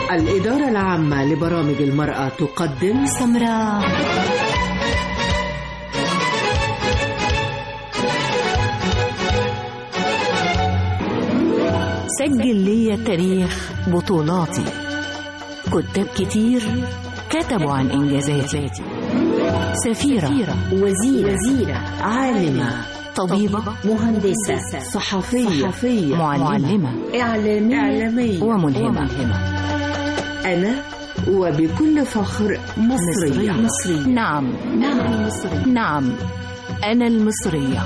الإدارة العامة لبرامج المرأة تقدم سمراء سجل لي تاريخ بطولاتي كتاب كتير كتبوا عن إنجازاتي سفيرة وزيرة, وزيرة عالمة طبيبة مهندسة صحفية, صحفية معلمة إعلامية, إعلامية وملهمة, وملهمة. أنا وبكل فخر مصرية, مصرية. نعم نعم مصرية. نعم أنا المصرية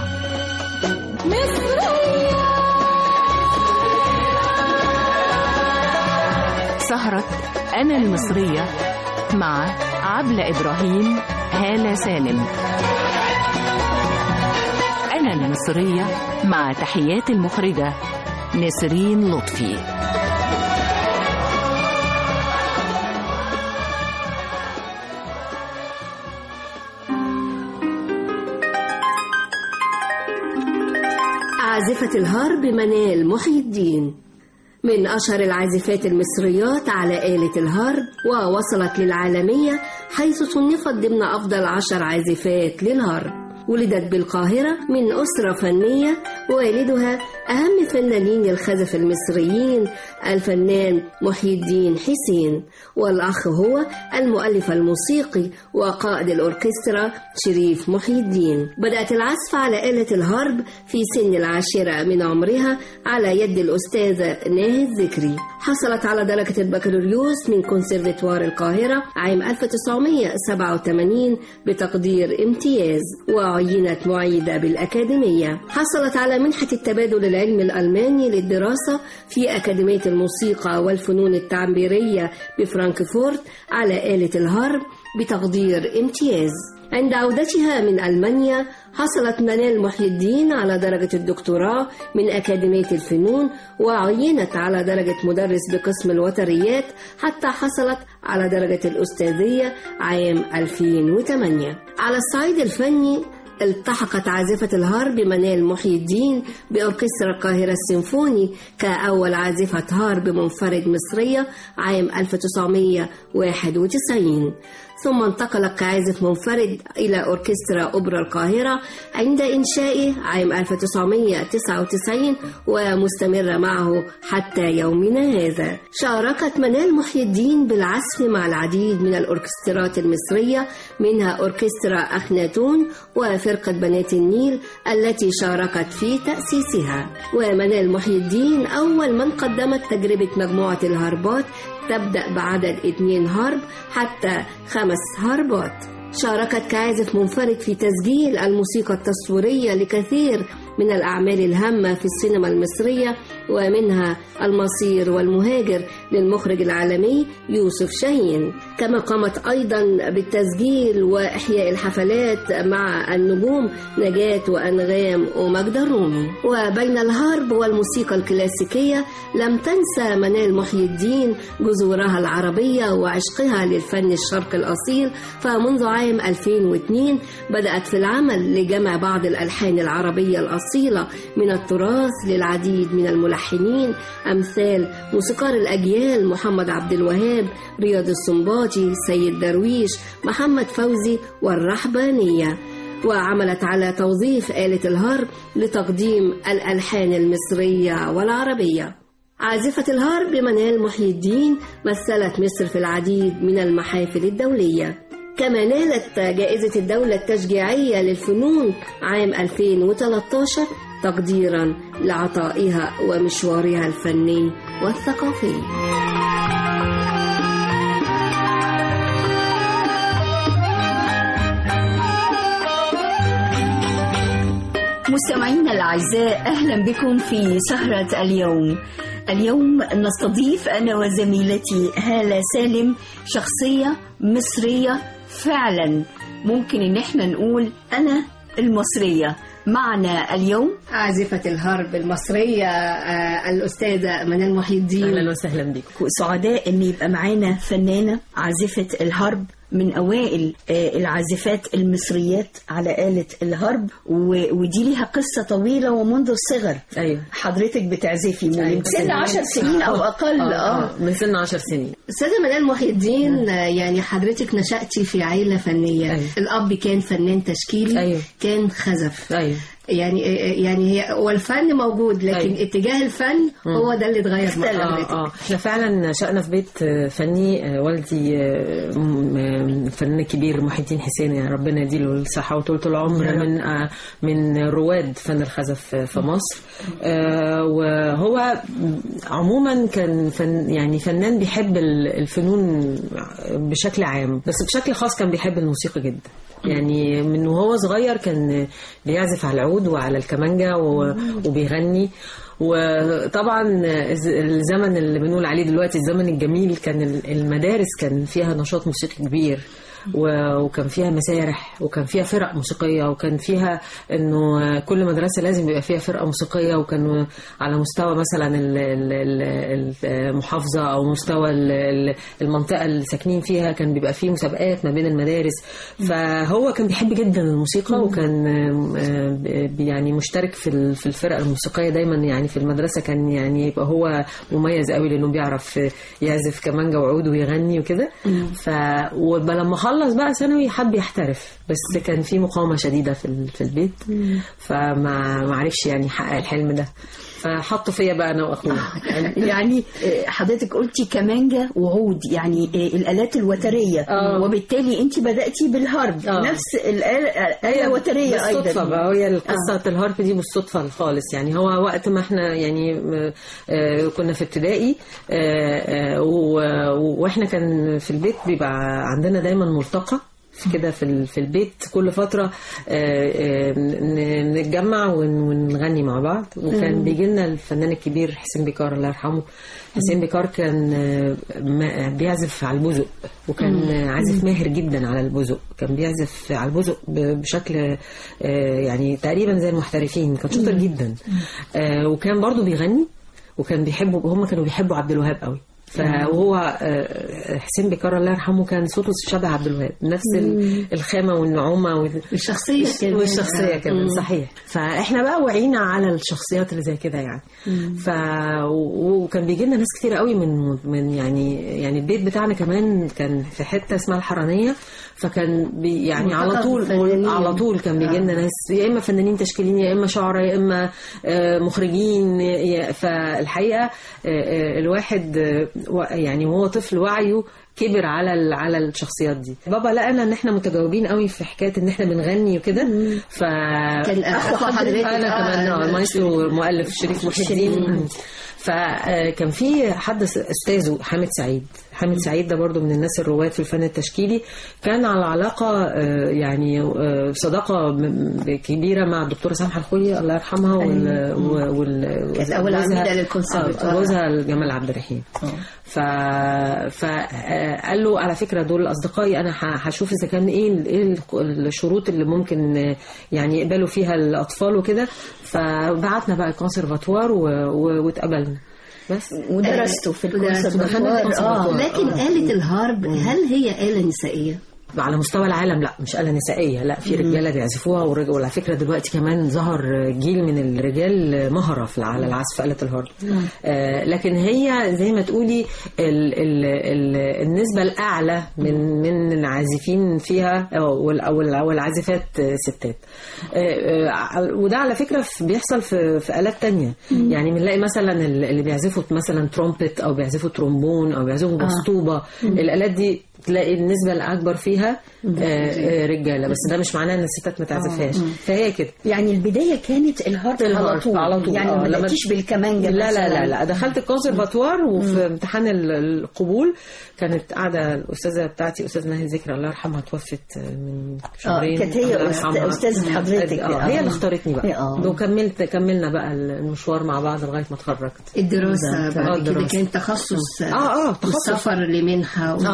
سهرة أنا المصرية مع عبلة إبراهيم هالة سالم أنا المصرية مع تحيات المخرجة نسرين لطفي عازفة الهارب منال محي الدين من أشهر العازفات المصريات على آلة الهارب ووصلت للعالمية حيث صنفت ضمن أفضل عشر عازفات للهارب ولدت بالقاهرة من أسرة فنية والدها أهم فنانين الخزف المصريين الفنان محي الدين حسين والأخ هو المؤلف الموسيقي وقائد الأوركسترا شريف محي الدين بدأت العزف على آلة الهرب في سن العاشرة من عمرها على يد الأستاذة ناهد ذكري حصلت على درجة البكالوريوس من كونسرفتوار القاهرة عام 1987 بتقدير امتياز وعينت معيدة بالأكاديمية حصلت على منحة التبادل العلمي الألماني للدراسة في أكاديمية الموسيقى والفنون التعبيرية بفرانكفورت على آلة الهرب بتقدير امتياز عند عودتها من ألمانيا حصلت منال محي الدين على درجة الدكتوراه من أكاديمية الفنون وعينت على درجة مدرس بقسم الوتريات حتى حصلت على درجة الأستاذية عام 2008 على الصعيد الفني التحقت عازفة الهارب منال محي الدين بأوركسترا القاهرة السيمفوني كأول عازفة هارب منفرد مصرية عام 1991 ثم انتقل كعازف منفرد إلى أوركسترا أوبرا القاهرة عند إنشائه عام 1999 ومستمرة معه حتى يومنا هذا شاركت منال محي الدين بالعزف مع العديد من الأوركسترات المصرية منها أوركسترا أخناتون وفرقة بنات النيل التي شاركت في تأسيسها ومنال محي الدين أول من قدمت تجربة مجموعة الهربات تبدأ بعدد اثنين هرب حتى خمس هربات شاركت كعازف منفرد في تسجيل الموسيقى التصويرية لكثير من الأعمال الهامة في السينما المصرية ومنها المصير والمهاجر للمخرج العالمي يوسف شاهين كما قامت أيضا بالتسجيل وإحياء الحفلات مع النجوم نجاة وأنغام ومجد الرومي وبين الهارب والموسيقى الكلاسيكية لم تنسى منال محي الدين جذورها العربية وعشقها للفن الشرقي الأصيل فمنذ عام 2002 بدأت في العمل لجمع بعض الألحان العربية الأصيلة الأصيلة من التراث للعديد من الملحنين أمثال موسيقار الأجيال محمد عبد الوهاب رياض السنباطي سيد درويش محمد فوزي والرحبانية وعملت على توظيف آلة الهرب لتقديم الألحان المصرية والعربية عازفة الهرب منال محي الدين مثلت مصر في العديد من المحافل الدولية كما نالت جائزة الدولة التشجيعية للفنون عام 2013 تقديرا لعطائها ومشوارها الفني والثقافي مستمعينا الأعزاء أهلا بكم في سهرة اليوم اليوم نستضيف أنا وزميلتي هالة سالم شخصية مصرية فعلا ممكن ان احنا نقول انا المصرية معنا اليوم عازفة الهرب المصرية آه، الأستاذة منال محي الدين اهلا وسهلا بك سعداء ان يبقى معانا فنانة عازفة الهرب من أوائل آه، العازفات المصريات على آلة الهرب و- ودي ليها قصة طويلة ومنذ الصغر ايوه حضرتك بتعزفي من أيوة. سن عشر سنين أو أقل اه اه من سن 10 سنين استاذه منال محي الدين آه، يعني حضرتك نشأتي في عيله فنيه أيوة. الاب كان فنان تشكيلي أيوة. كان خزف ايوه يعني يعني هي والفن موجود لكن أيوة. اتجاه الفن هو ده اللي اتغير مع اه حضرتك اه احنا فعلا نشأنا في بيت آه، فني آه، والدي آه، م- آه، فنان كبير محي الدين حسين يعني ربنا يديله الصحة وطولة العمر من آه، من رواد فن الخزف في مصر آه، وهو عموما كان فن يعني فنان بيحب ال- الفنون بشكل عام بس بشكل خاص كان بيحب الموسيقى جدا يعني من وهو صغير كان بيعزف على العود وعلى الكمانجا و- وبيغني وطبعا الز- الزمن اللي بنقول عليه دلوقتي الزمن الجميل كان ال- المدارس كان فيها نشاط موسيقي كبير و- وكان فيها مسارح وكان فيها فرق موسيقية وكان فيها انه كل مدرسة لازم يبقى فيها فرقة موسيقية وكان على مستوى مثلا ال- ال- ال- المحافظة او مستوى ال- ال- المنطقة اللي ساكنين فيها كان بيبقى فيه مسابقات ما بين المدارس فهو كان بيحب جدا الموسيقى وكان آه، ب- يعني مشترك في ال- في الفرق الموسيقية دايما يعني في المدرسة كان يعني يبقى هو مميز قوي لانه بيعرف يعزف كمانجا وعود ويغني وكده ف ولما خلص بقى ثانوي حب يحترف بس كان في مقاومة شديدة في ال- في البيت فما ما عرفش يعني يحقق الحلم ده فحطوا فيا بقى انا واخويا يعني آه، حضرتك قلتي كمانجا وعود يعني آه، الآلات الوترية آه. وبالتالي أنت بدأتي بالهرب آه. نفس الآلة آلة وترية أيضا بالصدفة بقى هي القصة الهارب دي بالصدفة خالص يعني هو وقت ما احنا يعني م- آه، كنا في ابتدائي آه، آه، و- واحنا كان في البيت بيبقى عندنا دايما ملتقى في كده في ال- في البيت كل فترة آه، آه، ن- نتجمع ون- ونغني مع بعض وكان بيجي لنا الفنان الكبير حسين بيكار الله يرحمه حسين بيكار كان آه، ما- بيعزف على البزق وكان آه، عازف ماهر جدا على البزق كان بيعزف على البزق ب- بشكل آه، يعني تقريبا زي المحترفين كان شاطر جدا آه، وكان برضو بيغني وكان بيحبوا هم كانوا بيحبوا عبد الوهاب قوي فهو آه، حسين بيكار الله يرحمه كان صوته شبه عبد الوهاب نفس ال- الخامه والنعومه وال- الشخصيه كمان والشخصية آه. كمان صحيح فاحنا بقى وعينا على الشخصيات اللي زي كده يعني ف و- وكان بيجي لنا ناس كتير قوي من من يعني يعني البيت بتاعنا كمان كان في حته اسمها الحرانيه فكان بي يعني على منطقة طول فنانين. على طول كان بيجي لنا ناس يا اما فنانين تشكيليين يا اما شعراء يا اما آه، مخرجين يا- فالحقيقه آه، آه، الواحد آه، و- يعني وهو طفل وعيه كبر على ال- على الشخصيات دي بابا لقينا ان احنا متجاوبين قوي في حكايه ان احنا بنغني وكده ف كان اخو حضرتك انا كمان آه، المايسترو المؤلف شريف محي الدين فكان في حد استاذه حامد سعيد حامد سعيد ده برضو من الناس الرواد في الفن التشكيلي كان على علاقة آه، يعني آه، صداقة م- م- كبيرة مع الدكتورة سامحة الخولي الله يرحمها وال, وال... كانت أول جوزها- عميدة للكونسرفتوار. آه، جوزها جمال عبد الرحيم ف فقال له على فكره دول اصدقائي انا ه- هشوف اذا كان ايه ايه الشروط اللي ممكن آه، يعني يقبلوا فيها الاطفال وكده فبعتنا بقى الكونسرفاتوار و- و- واتقبلنا بس ودرستوا في ودرستوا الكونسرفاتوار الكونسرفاتوار. اه لكن آلة الهارب هل هي آلة نسائية؟ على مستوى العالم لا مش آلة نسائية لا في رجالة بيعزفوها ورج- وعلى فكرة دلوقتي كمان ظهر جيل من الرجال مهرة في على العزف آلة الهارب آه لكن هي زي ما تقولي ال ال ال النسبة الأعلى من من العازفين فيها أو وال- أو ال- أو العازفات آه، ستات آه، آه، وده على فكرة في- بيحصل في في آلات تانية يعني بنلاقي مثلا ال- اللي بيعزفوا مثلا ترومبت أو بيعزفوا ترومبون أو بيعزفوا بسطوبة الآلات دي تلاقي النسبة الأكبر فيها آه، آه، رجالة بس ده مش معناه إن الستات ما تعزفهاش فهي كده يعني البداية كانت الهارب على الهارب طول على طول. يعني آه، ما لما- بدأتيش بالكمانجة لا لا مثلاً. لا لا دخلت الكونسرفاتوار وفي امتحان ال- القبول كانت قاعده الاستاذه بتاعتي استاذه ناهي ذكرى الله يرحمها توفت من شهرين كانت هي الله أست- يرحمها. أستاذة حضرتك. اه هي اللي اختارتني بقى آه. وكملت كملنا بقى المشوار مع بعض لغايه ما اتخرجت الدراسة آه، بعد كده الدراسة. كان تخصص آه، آه، تخصص. والسفر لمنحة و... اه بعدين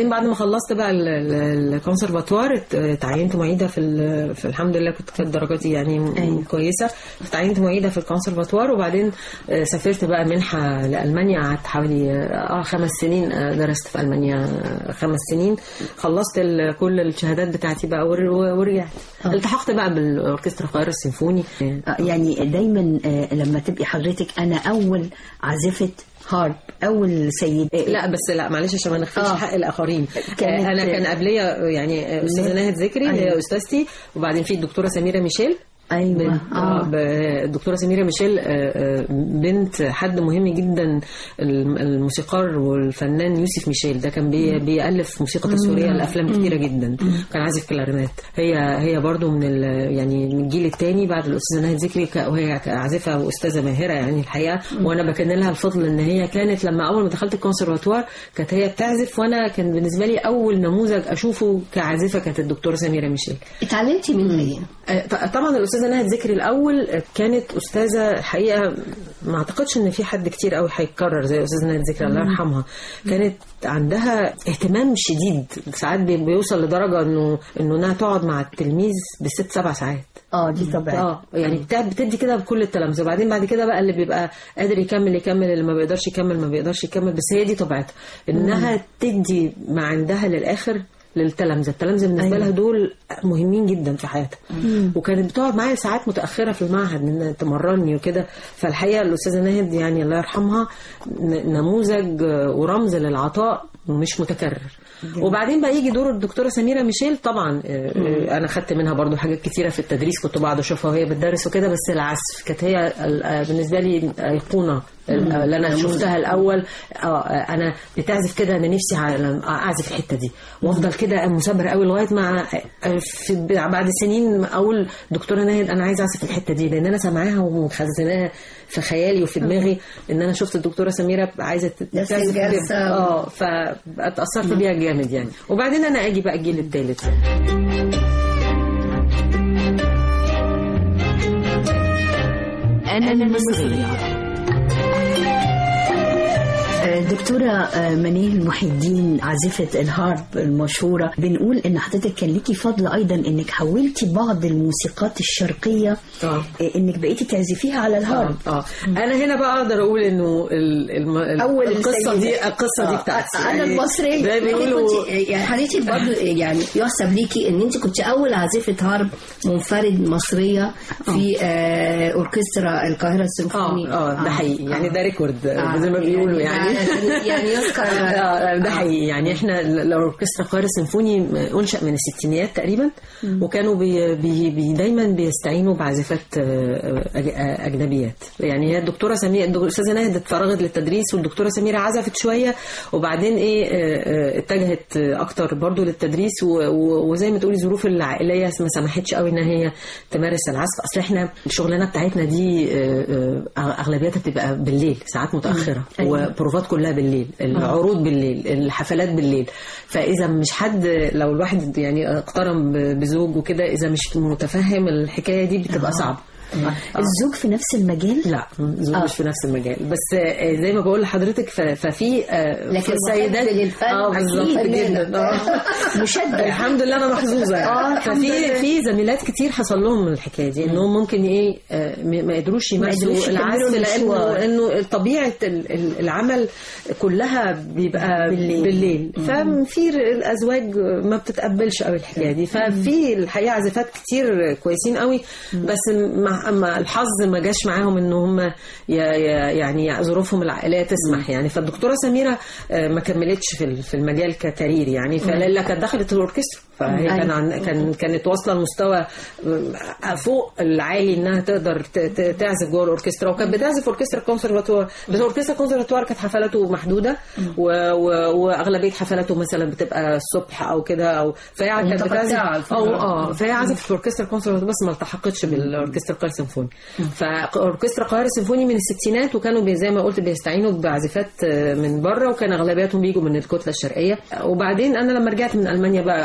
وبعدين بعد ما خلصت بقى ال- ال- الكونسرفاتوار ات- اتعينت معيده في, ال- في الحمد لله كنت كانت درجاتي يعني م- أيوة. كويسه اتعينت معيده في الكونسرفاتوار وبعدين آه، سافرت بقى منحه لالمانيا قعدت حوالي اه خمس سنين آه، درست في المانيا آه، خمس سنين خلصت ال- كل الشهادات بتاعتي بقى ور- ورجعت التحقت بقى بالاوركسترا القاهره السيمفوني آه، يعني دايما آه، لما تبقي حضرتك انا اول عازفه هارب اول سيد لا بس لا معلش عشان ما نخفيش آه. حق الاخرين كانت- آه، انا كان قبليه يعني استاذه ناهد ذكري اللي أيوة. هي استاذتي وبعدين في الدكتوره سميره ميشيل ايوه بنت اه ب- الدكتوره سميره ميشيل آه، آه، بنت حد مهم جدا الم- الموسيقار والفنان يوسف ميشيل ده كان بي بيالف موسيقى تصويريه لافلام كتيره جدا كان عازف كلارينات هي هي برضو من ال- يعني من الجيل الثاني بعد الاستاذه ناهد ذكري ك- وهي عازفه واستاذه ماهره يعني الحقيقه وانا بكن لها الفضل ان هي كانت لما اول ما دخلت الكونسرفاتوار كانت هي بتعزف وانا كان بالنسبه لي اول نموذج اشوفه كعازفه كانت الدكتوره سميره ميشيل اتعلمتي منها ايه؟ آه، ط- طبعا الاستاذه نهى ذكري الاول آه، كانت استاذه الحقيقه ما اعتقدش ان في حد كتير قوي هيتكرر زي الاستاذه نهى ذكري الله يرحمها كانت عندها اهتمام شديد ساعات بي- بيوصل لدرجه انه انه انها تقعد مع التلميذ بست سبع ساعات اه دي طبعا اه يعني بتاع- بتدي كده بكل التلامذه وبعدين بعد كده بقى اللي بيبقى قادر يكمل يكمل اللي ما بيقدرش يكمل ما بيقدرش يكمل بس هي دي طبيعتها انها تدي ما عندها للاخر للتلامذه التلامذه بالنسبه أيوة. لها دول مهمين جدا في حياتها وكانت بتقعد معايا ساعات متاخره في المعهد انها تمرني وكده فالحقيقه الاستاذه ناهد يعني الله يرحمها ن- نموذج آه، ورمز للعطاء مش متكرر وبعدين بقى يجي دور الدكتوره سميره ميشيل طبعا آه، آه، انا خدت منها برضو حاجات كتيره في التدريس كنت بقعد اشوفها وهي بتدرس وكده بس العزف كانت هي ال- آه، بالنسبه لي ايقونه اللي انا شفتها الاول اه انا بتعزف كده انا نفسي على- اعزف الحته دي وافضل كده مثابره قوي لغايه ما في بعد سنين اقول دكتوره ناهد انا عايزه اعزف الحته دي لان انا سامعاها ومخزناها في خيالي وفي دماغي ان انا شفت الدكتوره سميره عايزه نفس تعزف كده. الجلسة. اه فاتاثرت بيها جامد يعني وبعدين انا اجي بقى الجيل الثالث أنا المصرية آه، دكتورة آه، منال محي الدين عازفة الهارب المشهورة بنقول ان حضرتك كان ليكي فضل ايضا انك حولتي بعض الموسيقات الشرقية اه آه، انك بقيتي تعزفيها على الهارب اه اه انا هنا بقى اقدر اقول انه ال- الم... ال- أول القصه السيدة. دي القصه دي آه، بتاعتي أنا يعني المصرية. زي انت بيقولوا كنت يعني حضرتك برضو يعني يحسب ليكي ان انت كنت اول عازفه هارب منفرد مصريه في آه اوركسترا القاهره السيمفوني اه اه ده حقيقي يعني ده ريكورد آه، زي ما بيقولوا يعني يعني يعني يذكر آه، ده حقيقي يعني احنا الاوركسترا القاهره السيمفوني انشا من الستينيات تقريبا وكانوا بي بي بي دايما بيستعينوا بعازفات آه، أج- آه، اجنبيات يعني هي الدكتوره سميره الاستاذه ناهد اتفرغت للتدريس والدكتوره سميره عزفت شويه وبعدين ايه آه، آه، اتجهت آه، اكتر برضو للتدريس و- و- وزي ما تقولي ظروف العائليه ما سمحتش قوي ان هي تمارس العزف اصل احنا الشغلانه بتاعتنا دي آه، آه، اغلبيتها بتبقى بالليل ساعات متاخره وبروفات كلها بالليل العروض بالليل الحفلات بالليل فاذا مش حد لو الواحد يعني اقترن ب- بزوج وكده اذا مش متفهم الحكايه دي بتبقى صعبه الزوج في نفس المجال لا زوج آه. مش في نفس المجال بس آه، زي ما بقول لحضرتك ف- ففي آه، لكن في السيدات محب للفن اه بالظبط أكيد. جدا آه. مشبع الحمد لله انا محظوظه آه، يعني الحمد ففي لله. في زميلات كتير حصل لهم الحكايه دي انهم ممكن ايه آه، م- ما قدروش قدروش يمارسوا يكملوا العزف لانه المشوار. انه طبيعه ال- ال- العمل كلها بيبقى بالليل. بالليل, بالليل. ففي ر- الازواج ما بتتقبلش قوي الحكايه دي ففي الحقيقه عازفات كتير كويسين قوي بس مع ما الحظ ما جاش معاهم ان هم ي- ي- يعني ظروفهم العائليه تسمح يعني فالدكتوره سميره آه، ما كملتش في ال- في المجال ككارير يعني فليلى كانت دخلت الاوركسترا فهي كان عن كان كانت واصله لمستوى آه، فوق العالي انها تقدر ت- ت- تعزف جوه الاوركسترا وكانت بتعزف اوركسترا كونسرفاتوار بس اوركسترا كونسرفاتوار كانت حفلاته محدوده و... و... واغلبيه حفلاته مثلا بتبقى الصبح او كده او فهي كانت متقطعة بتعزف او اه فهي عزفت في اوركسترا كونسرفاتوار بس ما التحقتش بالاوركسترا القاهره السيمفوني فاوركسترا القاهره السيمفوني من الستينات وكانوا بي- زي ما قلت بيستعينوا بعزفات آه، من بره وكان اغلبيتهم بيجوا من الكتله الشرقيه وبعدين انا لما رجعت من المانيا بقى دخلت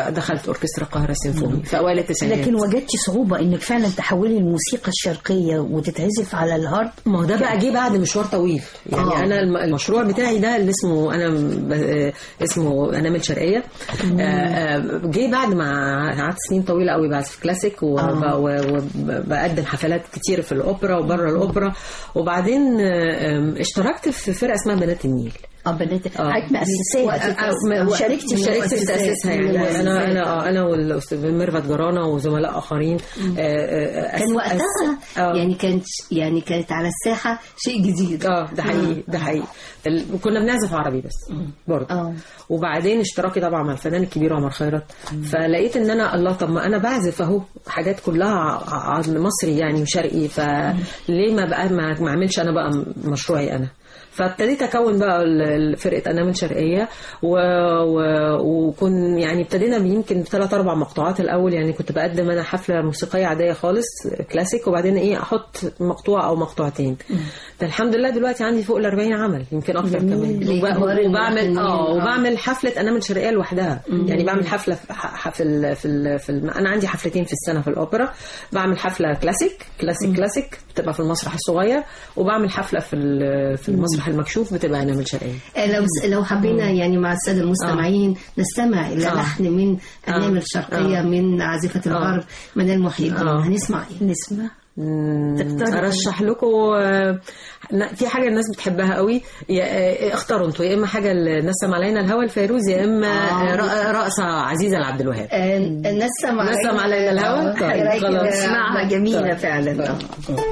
في اوركسترا القاهره السيمفوني في اوائل التسعينات لكن وجدتي صعوبة انك فعلا تحولي الموسيقى الشرقية وتتعزف على الهارب ما هو ده بقى جه بعد مشوار طويل يعني آه. آه. انا الم- المشروع بتاعي ده اللي اسمه انا ب- آه، اسمه انامل شرقيه آه، آه، جه بعد ما قعدت سنين طويله قوي بعزف كلاسيك آه. وبقدم حفلات كتير في الاوبرا وبره الاوبرا وبعدين آه، آم، اشتركت في فرقه اسمها بنات النيل اه بنات آه. حضرتك مؤسساها و- شاركتي في شاركت في تاسيسها يعني مؤسسات. انا انا آه، انا والاستاذ ميرفت جرانا وزملاء اخرين آه، آه، كان أس- وقتها أس- آه. يعني كانت يعني كانت على الساحه شيء جديد اه ده حقيقي ده حقيقي ال- كنا بنعزف عربي بس برضه اه وبعدين اشتراكي طبعا مع الفنان الكبير عمر خيرت فلقيت ان انا الله طب ما انا بعزف اهو حاجات كلها ع- ع- مصري يعني وشرقي فليه ما بقى ما ما اعملش انا بقى مشروعي انا فابتديت اكون بقى ال- ال- فرقه انامل شرقيه و... و... وكن يعني ابتدينا يمكن ثلاث اربع مقطوعات الاول يعني كنت بقدم انا حفله موسيقيه عاديه خالص كلاسيك وبعدين ايه احط مقطوعه او مقطوعتين ده الحمد لله دلوقتي عندي فوق ال 40 عمل يمكن اكتر كمان وب... إجباري وبعمل المغنيين. اه آه. وبعمل حفله انامل شرقيه لوحدها يعني بعمل حفله في ح- في ال... في, ال... في ال... انا عندي حفلتين في السنه في الاوبرا بعمل حفله كلاسيك كلاسيك كلاسيك بتبقى في المسرح الصغير وبعمل حفله في ال- في المسرح المكشوف بتبقى انامل شرقيه آه، لو لو حبينا يعني مع الساده المستمعين نستمع الى آه. لحن من انامل آه. شرقيه آه. من عازفه الغرب منال محي الدين آه. هنسمع ايه؟ نسمع مم، تختاري ارشح لكم آه، في حاجه الناس بتحبها قوي يا- آه، اختاروا انتوا يا اما حاجه نسم علينا الهوى الفيروز يا اما آه. آه، رق- رقصه عزيزه لعبد الوهاب آه، نسم علينا نسم علينا الهوى؟ آه، طيب، إيه رأيك خلاص. يا اسمعها أحمد؟ جميلة طيب. فعلا آه.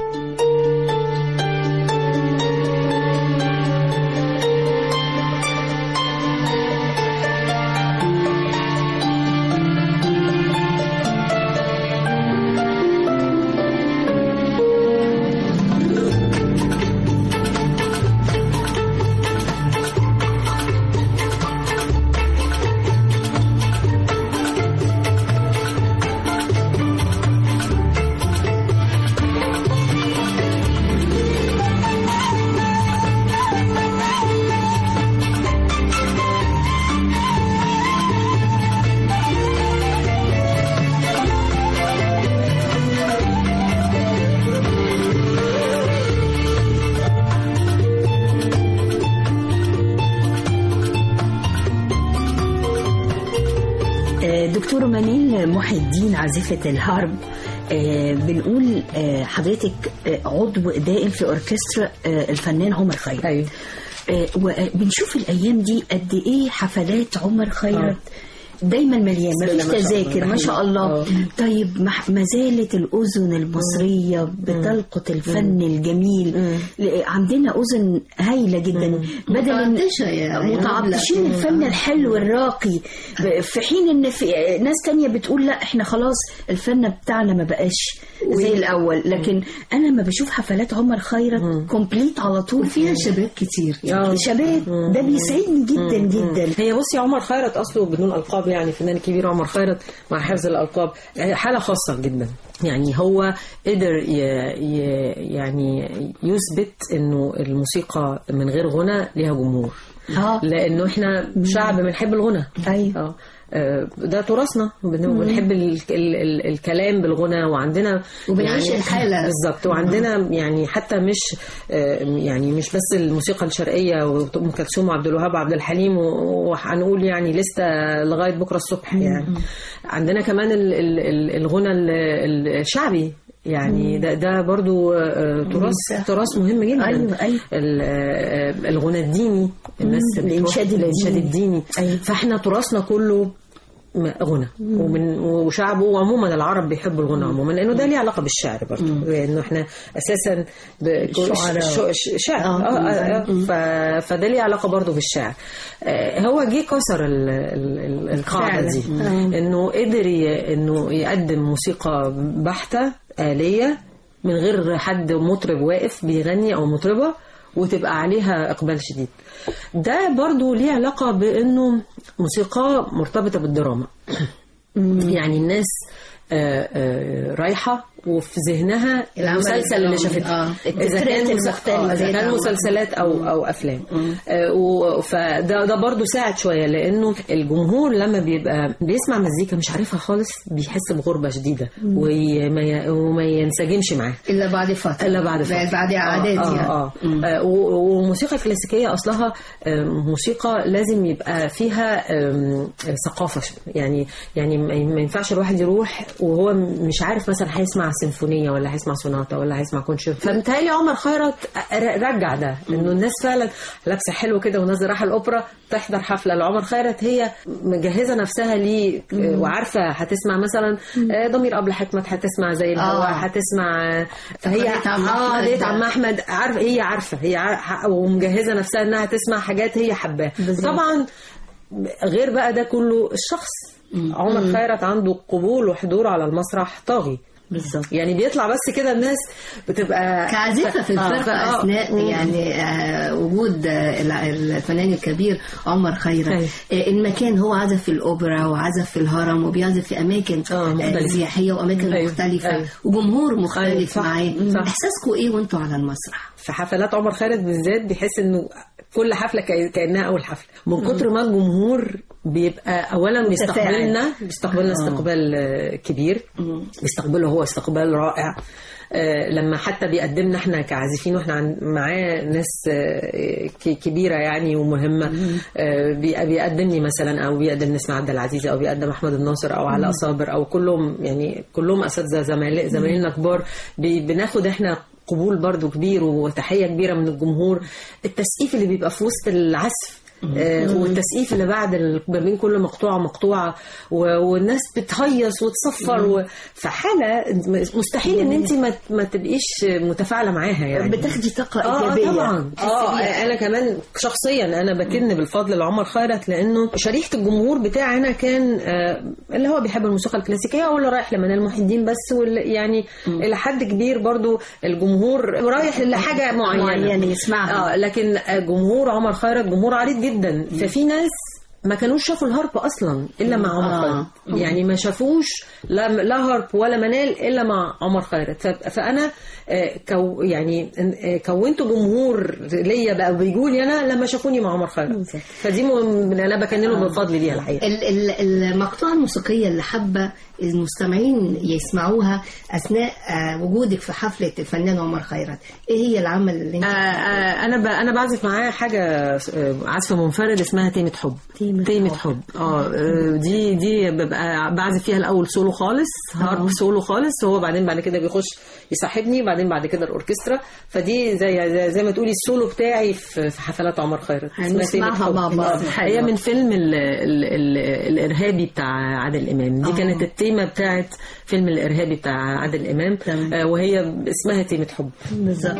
آه، دكتور منال محي الدين عازفة الهارب آه، بنقول آه، حضرتك آه، عضو دائم في أوركسترا آه، الفنان عمر خيرت ايوه آه، وبنشوف الأيام دي قد إيه حفلات عمر خيرت دايما مليان بسم الله مفيش ما شاء الله. تذاكر ما شاء الله آه. طيب ما ما زالت الأذن المصرية بتلقط الفن الجميل ل- عندنا أذن هايلة جدا بدل إن- متعطشة يعني متعطشين الفن الحلو الراقي في حين ان في ناس تانية بتقول لا احنا خلاص الفن بتاعنا ما بقاش زي الاول لكن انا لما بشوف حفلات عمر خيرت كومبليت على طول فيها شباب كتير آه. شباب ده بيسعدني جدا جدا هي بصي عمر خيرت اصله بدون القاب يعني فنان كبير عمر خيرت مع حفظ الالقاب حاله خاصه جدا يعني هو قدر ي... ي... يعني يثبت انه الموسيقى من غير غنى ليها جمهور اه لانه احنا شعب بنحب الغنى ايوه اه آه، ده تراثنا بن- بنحب ال ال ال الكلام بالغنى وعندنا وبنعيش الحالة. بالظبط وعندنا يعني حتى مش آه، يعني مش بس الموسيقى الشرقيه وام كلثوم وعبد الوهاب وعبد الحليم و- وهنقول يعني لسه لغايه بكره الصبح يعني عندنا كمان ال- ال- ال- الغنى ال- ال- الشعبي يعني ده ده برضو آه، تراث تراث مهم جدا أيوة، أيوة. ال- آه، الغنى الديني الناس بتروح- الإنشاد الانشاد الديني. الديني أيوة. فاحنا تراثنا كله م- غنى ومن وشعبه وعموما العرب بيحبوا الغنى عموما لانه ده ليه علاقه بالشعر برضه لانه احنا اساسا ب- الشعراء. ش- ش- شعر آه. آه آه آه ف- فده ليه علاقه برضه بالشعر آه، هو جه كسر ال- ال- ال- القاعده دي انه قدر ي- انه يقدم موسيقى بحته آلية من غير حد مطرب واقف بيغني او مطربه وتبقى عليها اقبال شديد ده برضو ليه علاقه بانه موسيقى مرتبطه بالدراما يعني الناس آه، آه، رايحه وفي ذهنها العمل المسلسل اللي الدرامي. شافته آه. اذا التترات كان مس- المختلفة آه، اذا كان بتاعته. مسلسلات او او افلام آه، و- فده ده برضو ساعد شويه لانه الجمهور لما بيبقى بيسمع مزيكا مش عارفها خالص بيحس بغربه شديده وما ي- وما ينسجمش معاها الا بعد فتره الا بعد فتره بعد عادات آه يعني آه آه و- والموسيقى الكلاسيكيه اصلها آه، موسيقى لازم يبقى فيها آم، آه، ثقافه يعني يعني ما ما ينفعش الواحد يروح وهو م- مش عارف مثلا هيسمع سيمفونيه ولا هيسمع سوناتا ولا هيسمع كونشيرتو فمتهيألي عمر خيرت ر- رجع ده انه الناس فعلا لابسه حلو كده والناس رايحه الاوبرا تحضر حفله لعمر خيرت هي مجهزه نفسها ليه آه، وعارفه هتسمع مثلا آه، ضمير ابله حكمت هتسمع زي الهواء آه. هتسمع آه، فهي قضية عم اه أحمد. قضية عم احمد عارفه هي عارفه هي عارفة ومجهزه نفسها انها تسمع حاجات هي حباها طبعا غير بقى ده كله الشخص عمر خيرت عنده قبول وحضور على المسرح طاغي بالظبط يعني بيطلع بس كده الناس بتبقى كعازفة في آه، الفرقة آه، أثناء مم. يعني آه، وجود آه، الع- الفنان الكبير عمر خيرت أيوة. آه، المكان هو عزف في الأوبرا وعزف في الهرم وبيعزف في أماكن آه، آه، مختلفة. سياحية وأماكن أيوة. مختلفة أيوة. وجمهور أيوة، مختلف صح. معاه صح. إحساسكم إيه وأنتوا على المسرح؟ في حفلات عمر خالد بالذات بيحس انه كل حفله كأ- كانها اول حفله من كتر ما الجمهور بيبقى اولا بيستقبلنا بيستقبلنا استقبال آه، كبير بيستقبله هو استقبال رائع آه، لما حتى بيقدمنا احنا كعازفين واحنا عن- معاه ناس آه، ك- كبيره يعني ومهمه آه، بي- بيقدمني مثلا او بيقدم نسمة عبد العزيز او بيقدم احمد الناصر او علاء صابر او كلهم يعني كلهم اساتذه زمايل زمايلنا كبار بي- بناخد احنا قبول برضو كبير وتحية كبيرة من الجمهور التسقيف اللي بيبقى في وسط العزف آه، والتسقيف اللي بعد ال- ما بين كل مقطوعة مقطوعة و- والناس بتهيص وتصفر و... فحالة مستحيل ان انت ما, ما تبقيش متفاعلة معاها يعني بتاخدي طاقة اه إيجابية طبعا تحسي اه بيها. انا كمان شخصيا انا بكن بالفضل لعمر خيرت لانه شريحه الجمهور بتاعنا كان آه اللي هو بيحب الموسيقى الكلاسيكيه واللي رايح لمنال محي الدين بس واللي يعني الى حد كبير برضو الجمهور رايح لحاجه معينه معينة يسمعها. اه لكن آه، جمهور عمر خيرت جمهور عريض جدا ففي ناس ما كانوش شافوا الهارب اصلا الا مع عمر آه. خيرت يعني ما شافوش لا لا هارب ولا منال الا مع عمر خيرت ف- فانا آه، كو يعني آه، كونت جمهور ليا بقى بيجوا لي انا لما شافوني مع عمر خيرت فدي م- انا بكن له بالفضل ليها الحقيقه ال- ال- المقطوعة الموسيقية اللي حابة المستمعين يسمعوها أثناء آه، وجودك في حفلة الفنان عمر خيرت إيه هي العمل اللي آه، انت آه، انا ب... انا بعزف معاه حاجه آه، عزف منفرد اسمها تيمة حب تيمة تيمة حب. حب اه آه، دي دي ببقى بعزف فيها الاول سولو خالص هارب سولو خالص هو بعدين بعد كده بيخش يصاحبني وبعدين بعد كده الاوركسترا فدي زي زي, زي ما تقولي السولو بتاعي في في حفلات عمر خيرت اسمها تيمة هنسمعها حب. مع بعض. هي من فيلم ال ال ال الارهابي بتاع عادل امام دي آه. كانت التيمة بتاعت فيلم الارهابي بتاع عادل امام تمام. آه، وهي اسمها تيمة حب بالظبط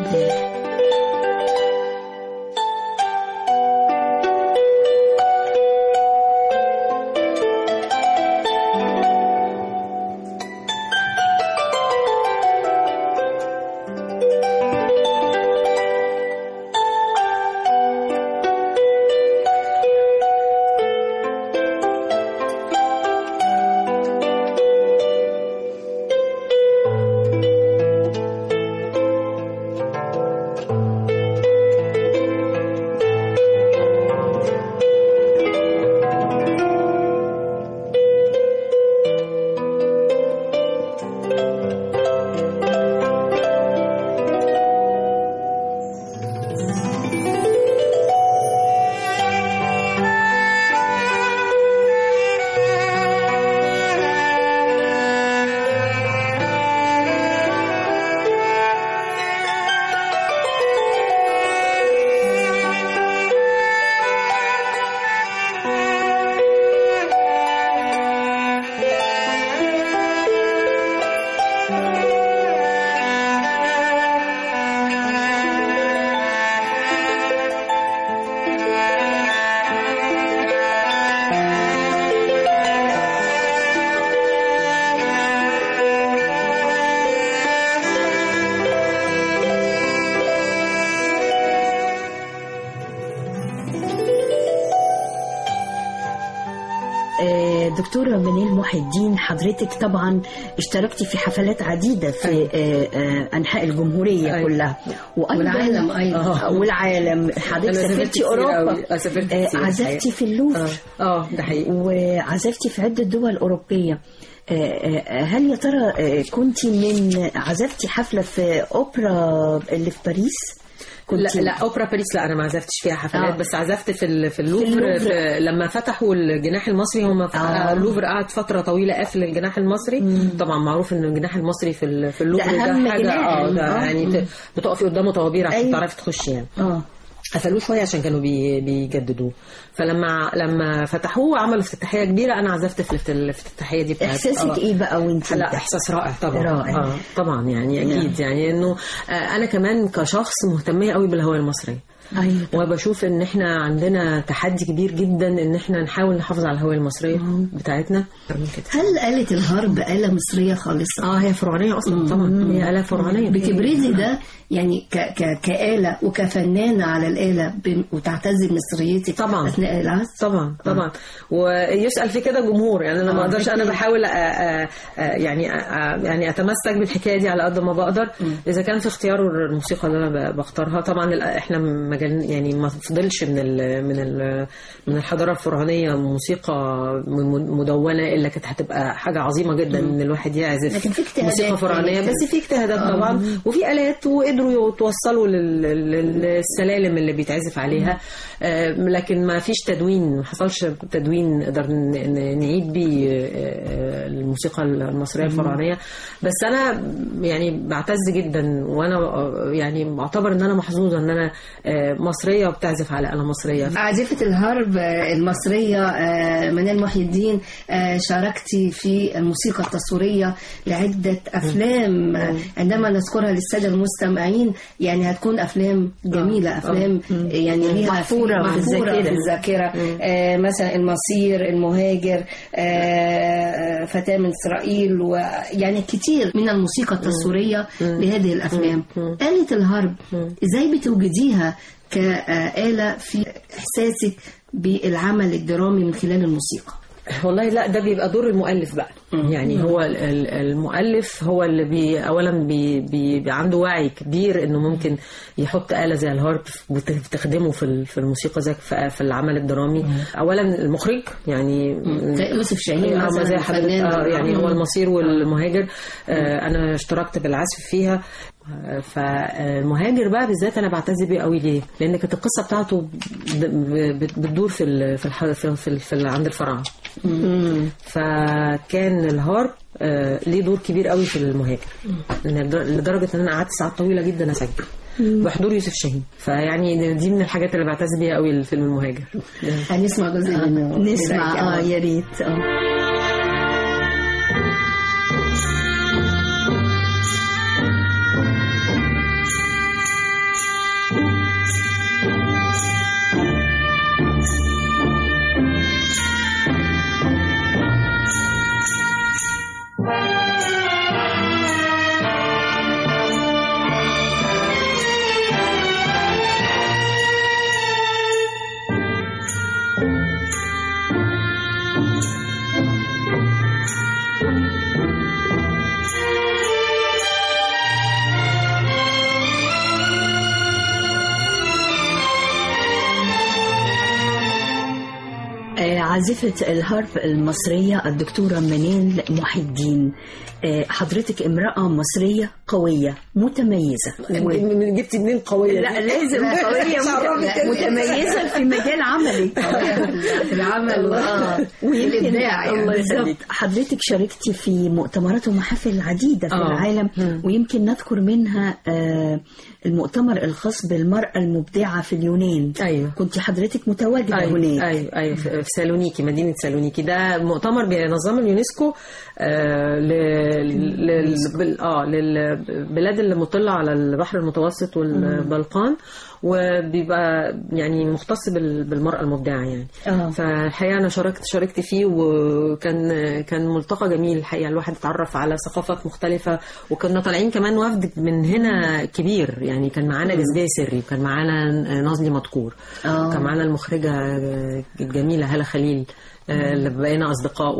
آه، دكتورة منال محي الدين حضرتك طبعا اشتركتي في حفلات عديدة في آه، آه، أنحاء الجمهورية أيوة. كلها وأيضا والعالم أيضا. آه، والعالم حضرتك أنا سافرت سافرتي كتير أوروبا أوي. آه، سافرت آه، كتير عزفتي الحقيقة. في اللوفر اه اه ده حقيقي وعزفتي في عدة دول أوروبية آه، آه، هل يا ترى آه، كنت من عزفتي حفلة في أوبرا اللي في باريس؟ لا كنت لا اوبرا باريس لا انا ما عزفتش فيها حفلات آه. بس عزفت في ال- في اللوفر, اللوفر. في لما فتحوا الجناح المصري هم ف- آه. اللوفر قعد فتره طويله قافل الجناح المصري طبعا معروف ان الجناح المصري في ال- في اللوفر ده ده, أهم حاجه جناح. اه ده آه. يعني ت- بتقفي قدامه طوابير عشان أيوة. تعرفي تخشي يعني اه قفلوه شويه عشان كانوا بي بيجددوه فلما لما فتحوه عملوا افتتاحيه كبيره انا عزفت في الافتتاحيه دي بتاعت إحساسك آه. إيه بقى وأنت لا احساس رائع طبعا رائع. آه طبعا يعني اكيد يعني انه آه انا كمان كشخص مهتميه قوي بالهويه المصريه أيوة وبشوف ان احنا عندنا تحدي كبير جدا ان احنا نحاول نحافظ على الهويه المصريه بتاعتنا أكتر من كده هل آلة الهرب آلة مصرية خالصة؟ اه هي فرعونيه اصلا طبعا هي اله فرعونيه بتبرزي ده يعني ك ك كآلة وكفنانة على الآلة ب- وتعتزي بمصريتك طبعاً. أثناء العزف؟ طبعا طبعا ويسال في كده جمهور يعني انا ما آه، اقدرش انا أكيد. بحاول أ- أ- أ- يعني أ- أ- يعني اتمسك بالحكايه دي على قد ما بقدر اذا كان في اختيار الموسيقى اللي انا ب- بختارها طبعا ال- احنا مجال يعني ما فضلش من ال من ال من الحضاره الفرعونيه موسيقى م- مدونه الا كانت هتبقى حاجه عظيمه جدا ان الواحد يعزف لكن في اجتهادات موسيقى فرعونيه يعني بس في اجتهادات طبعا وفي الات وقدروا يتوصلوا لل- لل- للسلالم اللي بيتعزف عليها آه، لكن ما فيش تدوين ما حصلش تدوين نقدر ن- ن- نعيد بيه آه، الموسيقى المصريه الفرعونيه بس انا يعني بعتز جدا وانا آه، يعني بعتبر ان انا محظوظه ان انا آه، مصريه وبتعزف على آلة مصريه عازفة الهرب آه، المصرية آه، منال محي الدين آه، شاركتي في الموسيقى التصويرية لعدة أفلام آه، عندما نذكرها للسادة المستمعين يعني هتكون أفلام جميلة أفلام يعني ليها محفورة في محفورة الذاكرة. في الذاكرة آه، مثلا المصير المهاجر آه، فتاة من إسرائيل ويعني كتير من الموسيقى التصويرية لهذه الأفلام آلة الهرب إزاي بتوجديها كآلة في إحساسك بالعمل الدرامي من خلال الموسيقى والله لا ده بيبقى دور المؤلف بقى يعني هو ال- ال- المؤلف هو اللي بي اولا بي بي بي عنده وعي كبير انه ممكن يحط آلة زي الهارب وت- بتخدمه في ال- في الموسيقى زي في في العمل الدرامي اولا المخرج يعني زي يوسف شاهين آه، مثلا زي حضرتك الفنان. آه يعني هو مم. المصير والمهاجر آه انا اشتركت بالعزف فيها آه، فالمهاجر بقى بالذات انا بعتز بيه قوي ليه؟ لان كانت القصه بتاعته ب- ب- بت- بتدور في ال في الح- في, في, في عند الفراعنه فكان الهارب آه، ليه دور كبير قوي في المهاجر لدر- لدرجه ان انا قعدت ساعات طويله جدا اسجل بحضور يوسف شاهين فيعني دي من الحاجات اللي بعتز بيها قوي الفيلم المهاجر هنسمع جزء منه نسمع اه دلوقتي. يا ريت اه آه، عازفة الهارب المصرية الدكتورة منال محي الدين آه، حضرتك امرأة مصرية قوية متميزة و... جبتي منين قويه لا لازم قوية مت- متميزة في مجال عملك في العمل آه. والإبداع يعني. بالظبط حضرتك شاركتي في مؤتمرات ومحافل عديدة في آه. العالم ويمكن نذكر منها آه، المؤتمر الخاص بالمرأة المبدعة في اليونان ايوه كنت حضرتك متواجدة ايوه هناك ايوه ايوه في في سالونيكي مدينه سالونيكي ده مؤتمر بينظمه اليونسكو آه ل لل بال- اه للبلاد اللي مطله على البحر المتوسط والبلقان وبيبقى يعني مختص بال- بالمراه المبدعه يعني آه. فالحقيقه انا شاركت شاركت فيه وكان كان ملتقى جميل الحقيقه الواحد اتعرف على ثقافات مختلفه وكنا طالعين كمان وفد من هنا كبير يعني كان معانا جزبيه سري وكان معانا نازلي مدكور آه. كان معانا المخرجه الجميله هاله خليل آه، اللي بقينا اصدقاء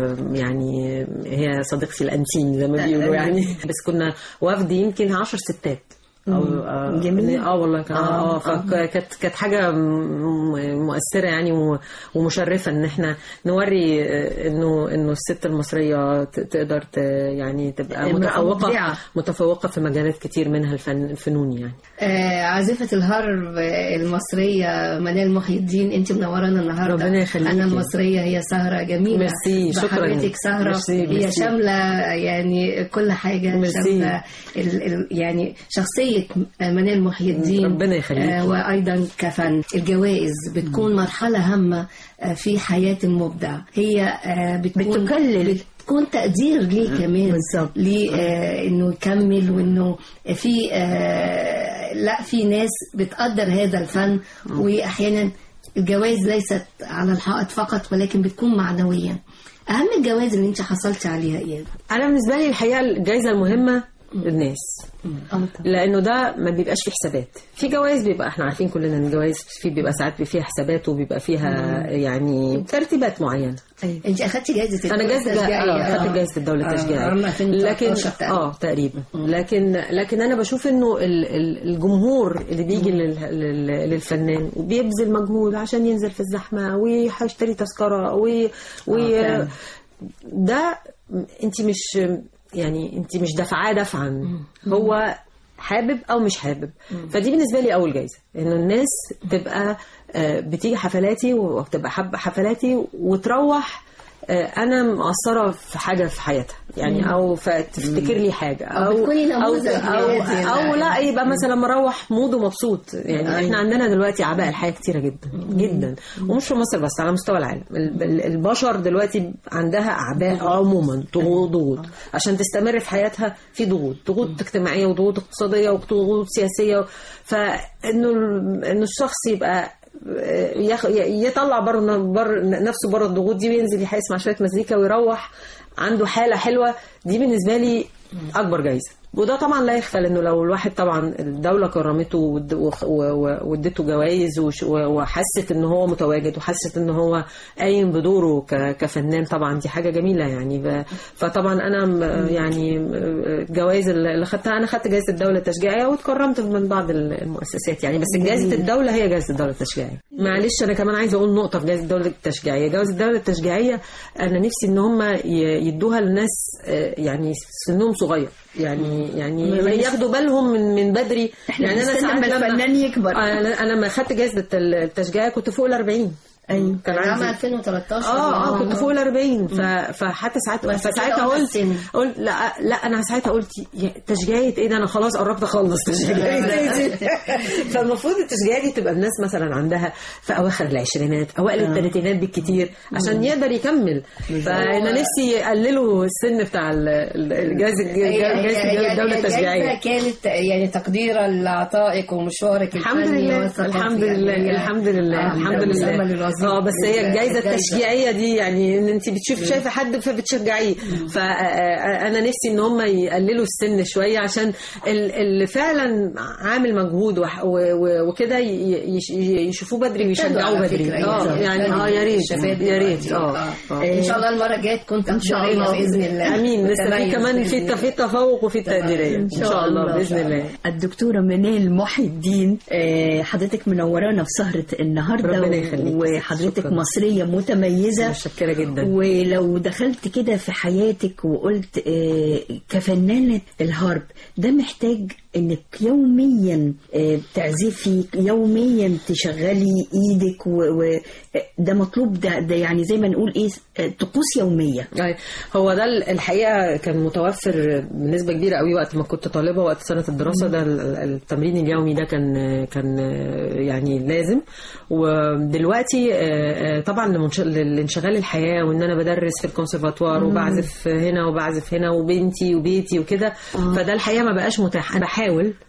ويعني هي صديقتي الانتيم زي ما بيقولوا يعني بس كنا وفد يمكن عشر ستات أو آه، جميل. اه والله كان آه، اه فكانت كانت حاجه م- مؤثره يعني و- ومشرفه ان احنا نوري آه، انه انه الست المصريه ت- تقدر ت- يعني تبقى امرأة متفوقه مبدعة. متفوقه في مجالات كتير منها الفن الفنون يعني آه، عازفة الهرب المصرية منال محي الدين انت منورانا النهارده ربنا يخليكي. انا المصرية هي سهرة جميلة ميرسي، شكراً. بحضرتك سهرة ميرسي، هي ميرسي. شاملة يعني كل حاجة ميرسي. شاملة ال ال يعني شخصية منال محي الدين ربنا يخليكي. آه، وايضا كفن الجوائز بتكون مرحلة هامة آه، في حياة المبدع هي آه، بتكون بتكلل. بتكون تقدير ليه كمان بالظبط. ليه آه انه يكمل وانه في آه لا في ناس بتقدر هذا الفن واحيانا الجوائز ليست على الحائط فقط ولكن بتكون معنويا اهم الجوائز اللي انت حصلت عليها ايه انا بالنسبه لي الحقيقه الجائزه المهمه الناس لانه ده ما بيبقاش فيه حسابات في جوائز بيبقى احنا عارفين كلنا ان الجوائز في بيبقى ساعات بيبقى فيها حسابات وبيبقى فيها يعني ترتيبات معينه انت اخدتي جائزه انا الدولة جائزه التشجيعية. اه خدت آه. جائزه الدوله آه، التشجيعيه عام 2013 لكن تقريباً. اه تقريبا لكن لكن انا بشوف انه ال- ال- الجمهور اللي بيجي لل- لل- للفنان وبيبذل مجهود عشان ينزل في الزحمه ويشتري تذكره و و فعلا. ده انت مش يعني انت مش دافعاه دفعا هو حابب او مش حابب فدي بالنسبه لي اول جايزه انه الناس تبقى آه، بتيجي حفلاتي وبتبقى حابه حفلاتي وتروح آه، انا مقصره في حاجه في حياتها يعني او فتفتكر لي حاجه أو او بتكوني او نموذج او, لهذه أو ال- لا يبقى مثلا مروح مود ومبسوط يعني احنا عندنا دلوقتي اعباء الحياه كتيره جدا جدا ومش في مصر بس على مستوى العالم ال- ال- البشر دلوقتي عندها اعباء عموما ضغوط عشان تستمر في حياتها في ضغوط ضغوط اجتماعيه وضغوط اقتصاديه وضغوط سياسيه فانه ال- انه الشخص يبقى يخ... يطلع بره بر... نفسه بره الضغوط دي وينزل يسمع شويه مزيكا ويروح عنده حاله حلوه دي بالنسبه لي اكبر جايزه وده طبعا لا يخفى انه لو الواحد طبعا الدوله كرمته ود- وخ- و- و- وادته جوائز وش- و- وحست ان هو متواجد وحست ان هو قايم بدوره ك- كفنان طبعا دي حاجه جميله يعني ب- فطبعا انا م- يعني الجوائز اللي خدتها انا خدت جائزه الدوله التشجيعيه واتكرمت من بعض المؤسسات يعني بس جائزه الدوله هي جائزه الدوله التشجيعيه معلش انا كمان عايزه اقول نقطه في جائزه الدوله التشجيعيه جائزه الدوله التشجيعيه انا نفسي ان هم ي- يدوها للناس آه، يعني سنهم صغير يعني يعني ياخدوا بالهم من من بدري احنا يعني بنستنى ساعات لما لما- الفنان يكبر. آه، انا انا لما خدت جائزه التشجيعيه كنت فوق ال 40 ايوه كان عام عندي 2013 اه اه كنت فوق ال 40 ف... فحتى ساعتها بس فساعتها كده قلت السن. قلت لا لا انا ساعتها قلت يا تشجيعيه ايه ده انا خلاص قربت اخلص تشجيعيه إيه دي؟ فالمفروض التشجيعيه دي تبقى الناس مثلا عندها في اواخر العشرينات اوائل الثلاثينات بالكتير عشان يقدر يكمل فانا نفسي يقللوا السن بتاع ال- ال- الجائزه جائزه الدوله التشجيعيه كانت يعني تقديرا لعطائك ومشوارك الحمد الفني لله والثقافي الحمد يعني لله هي- الحمد لله آه، الحمد مسمى لله للوظيفة. اه بس هي الجائزه الجايزة. التشجيعيه دي يعني ان انت بتشوف شايفه حد فبتشجعيه فانا نفسي ان هم يقللوا السن شويه عشان ال- اللي فعلا عامل مجهود وح- و- و- وكده ي- يش- يشوفوه بدري ويشجعوه على بدري فكرة، اه يعني يعني اه يا ريت الشباب يا ريت دلوقتي. اه آه. ان شاء الله المره الجايه تكون إن شاء تقديريه الله. باذن الله امين لسه في متميز كمان بإذن في الله. في التفوق وفي التقديريه ان شاء الله باذن الله الدكتورة منال محي الدين آه، حضرتك منورانا في سهرة النهاردة ربنا يخليك. وحضرتك شكراً. مصرية متميزة متشكره جدا ولو دخلت كده في حياتك وقلت آه، كفنانة الهارب ده محتاج انك يوميا آه، تعزفي يوميا تشغلي ايدك وده مطلوب ده, ده يعني زي ما نقول ايه آه، طقوس يومية أي. هو ده ال- الحقيقه كان متوفر بنسبه كبيره قوي وقت ما كنت طالبه وقت سنه الدراسه ده ال- ال- التمرين اليومي ده كان كان يعني لازم ودلوقتي آه، آه، طبعا لمنش- لانشغال الحياه وان انا بدرس في الكونسرفاتوار وبعزف هنا وبعزف هنا وبنتي وبيتي وكده فده الحقيقه ما بقاش متاح انا بحاول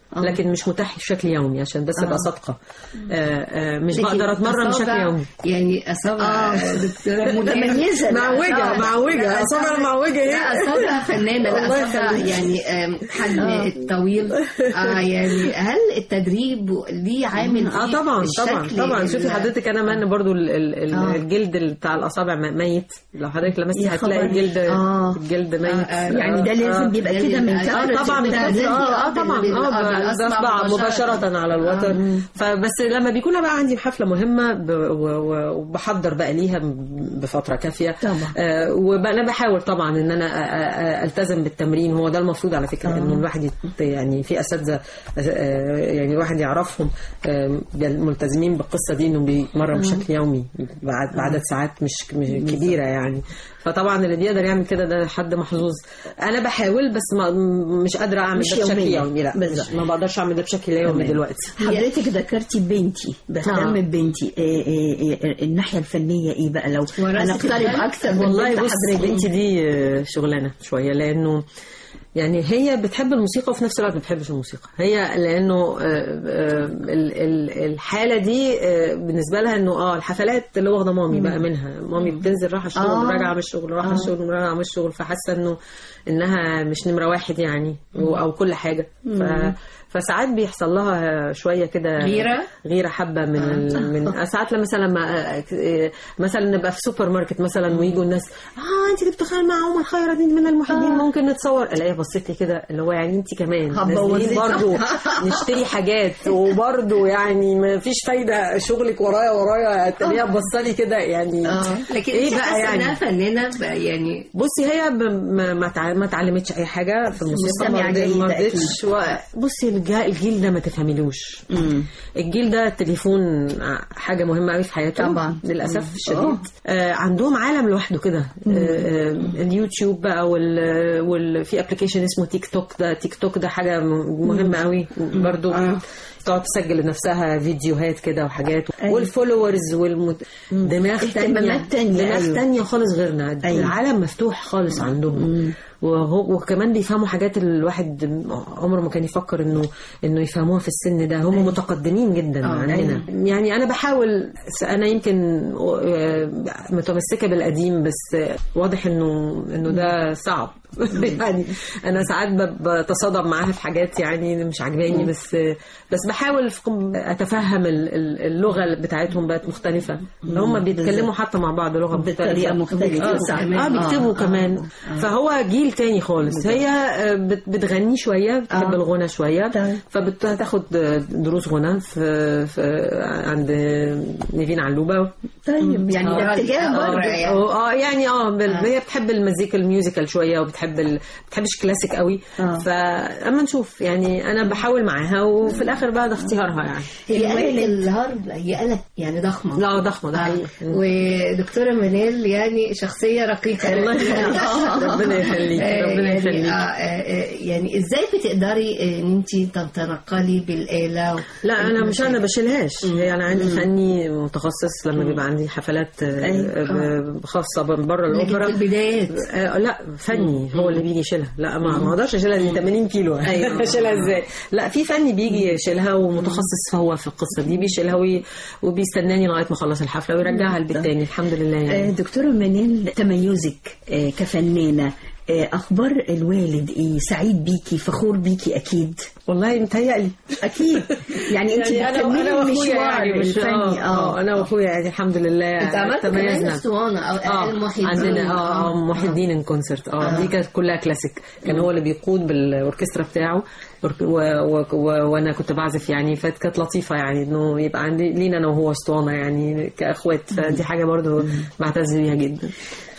لكن مش متاح بشكل يومي عشان بس ابقى صادقه آه، آه، مش لكن بقدر اتمرن بشكل أصابع- يومي يعني اصابع دكتوره متميزة معوجه معوجه اصابع معوجه لا هي اصابع فنانه لا الله اصابع يخليك. يعني آم، حجم طويل اه يعني هل التدريب ليه عامل اه فيه طبعا طبعا الشكل طبعا ال- شوفي حضرتك انا من برضو ال- ال- ال- آه. الجلد ال- بتاع الاصابع م- ميت لو حضرتك لمستي يا هتلاقي خبر. الجلد آه. الجلد ميت آه، يعني ده لازم آه. بيبقى كده من آه، كتر اه طبعا ده- بتحط ده- اه اه طبعا بال- اه بال- ب- بالأصبع بصبع مباشرة. مباشرة على الوتر فبس لما بيكون أنا بقى عندي حفلة مهمة ب- و- و- وبحضر بقى ليها ب- بفترة كافية طبعا. آه وانا بحاول طبعا ان انا أ- أ- التزم بالتمرين هو ده المفروض على فكرة انه الواحد يت- يعني في اساتذة آه، يعني الواحد يعرفهم آه، ملتزمين بالقصة دي انه بيتمرن بشكل يومي بعد بعدد ساعات مش مش كبيرة يعني فطبعا اللي بيقدر يعمل كده ده حد محظوظ انا بحاول بس ما مش قادره اعمل مش ده بشكل يوميا. يومي لا بالظبط. مش- ما بقدرش اعمل ده بشكل يومي دلوقتي حضرتك ذكرتي بنتي بهتم آه. ببنتي إيه إيه إيه الناحيه الفنيه ايه بقى لو ورثة هنقترب الفن؟ اكثر من والله بنت بص حضرتك بنتي دي آه، شغلانه شويه لانه يعني هي بتحب الموسيقى وفي نفس الوقت ما بتحبش الموسيقى هي لانه آه، آه، ال- ال- الحاله دي آه، بالنسبه لها انه اه الحفلات اللي واخده مامي بقى منها مامي بتنزل رايحه الشغل آه. راجعه من الشغل رايحه الشغل راجعه من الشغل فحاسه انه انها مش نمره واحد يعني و- او كل حاجه ف فساعات بيحصل لها شويه كده غيرة؟ غيره حبه من ال... من ساعات لما مثلا لما مثلا نبقى في سوبر ماركت مثلا ويجوا الناس اه انت اللي بتخيل مع عمر خيرت من المحبين ممكن نتصور الاقيها بصيت لي كده اللي هو يعني انت كمان هتبوظي. نازلين برضه نشتري حاجات وبرضه يعني ما فيش فايده شغلك ورايا ورايا تلاقيها بصه لي كده يعني لكن ايه انت بقى حاسه انها يعني فنانه بقى يعني بصي هي ب... ما ما تع- ما اتعلمتش اي حاجه في الموسيقى مستمعة ما رضي- جيدة ما أكيد. رضيتش و... بصي الج- الجيل ده ما تفهميلوش الجيل ده التليفون ع- حاجه مهمه قوي في حياته طبعا. للاسف الشديد آه عندهم عالم لوحده كده آه آه، اليوتيوب بقى وال... وال... في ابلكيشن اسمه تيك توك ده تيك توك ده حاجه م- مهمه قوي برضو تقعد تسجل لنفسها فيديوهات كده وحاجات والفولورز والمت... دماغ تانية اهتمامات تانية، دماغ أيوة. تانية خالص غيرنا أيوة. العالم مفتوح خالص عندهم وهو وكمان بيفهموا حاجات الواحد عمره ما كان يفكر انه انه يفهموها في السن ده هم متقدمين جدا عننا يعني انا بحاول انا يمكن آه، متمسكه بالقديم بس آه، واضح انه انه ده صعب يعني انا ساعات ب- بتصادم معاها في حاجات يعني مش عجباني بس بس بحاول في- اتفهم ال- ال- اللغه بتاعتهم بقت مختلفه هم بيتكلموا حتى مع بعض لغه مختلفه بطريقة مختلفة، اه, صح. آه بيكتبوا كمان فهو جيل تاني خالص هي آه، بت- بتغني شويه بتحب آه. الغنى شويه طيب. فبتاخد دروس غنى في, في عند نيفين علوبه طيب يعني ده اتجاه آه، برضه يعني. اه يعني اه بال- هي بتحب المزيكا الميوزيكال شويه وبتحب ال... بتحبش كلاسيك قوي آه. فاما نشوف يعني انا بحاول معاها وفي الاخر بقى ده اختيارها يعني هي آلة الهارب هي آلة يعني ضخمة لا ضخمه ده حقيقي ودكتورة منال يعني شخصية رقيقة الله يخليك ربنا يخليك آه، ربنا يعني, يخليك آه، آه، يعني ازاي بتقدري آه، ان انت تتنقلي بالآلة و- لا انا مش انا بشيلهاش هي انا عندي فني متخصص لما بيبقى عندي حفلات آه، آه، خاصه بره لكن في الاوبرا البدايات آه لا فني هو اللي بيجي يشيلها لا ما ما اقدرش اشيلها دي 80 كيلو اشيلها ازاي لا في فني بيجي يشيلها ومتخصص هو في القصه دي بيشيلها وي- وبيستناني لغايه ما اخلص الحفله ويرجعها البيت تاني الحمد لله آه، يعني دكتورة منال تميزك آه، كفنانة آه، أخبار الوالد إيه سعيد بيكي فخور بيكي أكيد والله متهيألي أكيد يعني أنت يعني انا بتكملي انا واخويا المشوار يعني مش الفني اه آه، انا واخويا يعني الحمد لله انت عملت كمان تميزنا. اسطوانة او اه المحيطين عندنا اه اه محي ان كونسرت اه دي كانت كلها كلاسيك كان هو اللي بيقود بالاوركسترا بتاعه ورك- و و و وانا كنت بعزف يعني فكانت لطيفه يعني انه يبقى عندي لينا انا وهو اسطوانه يعني كاخوات فدي حاجه برضو بعتز بيها جدا